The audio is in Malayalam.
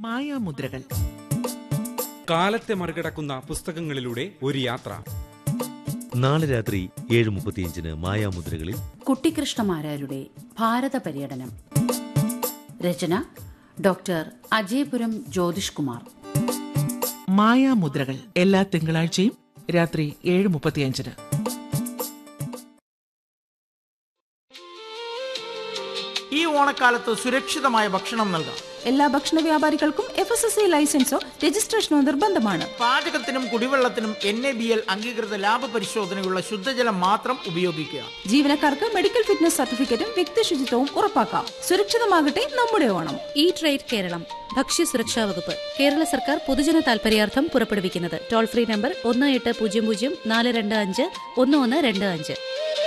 മായാമുദ്രകൾ കാലത്തെ മറികടക്കുന്ന പുസ്തകങ്ങളിലൂടെ ഒരു യാത്ര നാളെ രാത്രി ഏഴ് മുപ്പത്തിയഞ്ചിന് മായാമുദ്രകളിൽ കുട്ടിക്കൃഷ്ണമാരാരുടെ ഭാരത പര്യടനം രചന ഡോക്ടർ അജയപുരം ജ്യോതിഷ് കുമാർ മായാമുദ്രകൾ എല്ലാ തിങ്കളാഴ്ചയും രാത്രി ഏഴ് മുപ്പത്തിയഞ്ചിന് ഈ ഓണക്കാലത്ത് സുരക്ഷിതമായ ഭക്ഷണം നൽകാം എല്ലാ ഭക്ഷണ വ്യാപാരികൾക്കും എഫ് എസ് എസ് ഐ ലൈസൻസോ രജിസ്ട്രേഷനോ നിർബന്ധമാണ് പാചകത്തിനും കുടിവെള്ളത്തിനും എൻ എ ബി എൽ അംഗീകൃത ലാഭ പരിശോധനയുള്ള ശുദ്ധജലം മാത്രം ഉപയോഗിക്കുക ജീവനക്കാർക്ക് മെഡിക്കൽ ഫിറ്റ്നസ് സർട്ടിഫിക്കറ്റും വ്യക്തി ശുചിത്വവും ഉറപ്പാക്കാം സുരക്ഷിതമാകട്ടെ നമ്മുടെ ഓണം ഇ ട്രേഡ് കേരളം ഭക്ഷ്യസുരക്ഷാ വകുപ്പ് കേരള സർക്കാർ പൊതുജന താൽപര്യാർത്ഥം പുറപ്പെടുവിക്കുന്നത് ടോൾ ഫ്രീ നമ്പർ ഒന്ന് എട്ട് പൂജ്യം പൂജ്യം നാല് രണ്ട് അഞ്ച് ഒന്ന് ഒന്ന് രണ്ട് അഞ്ച്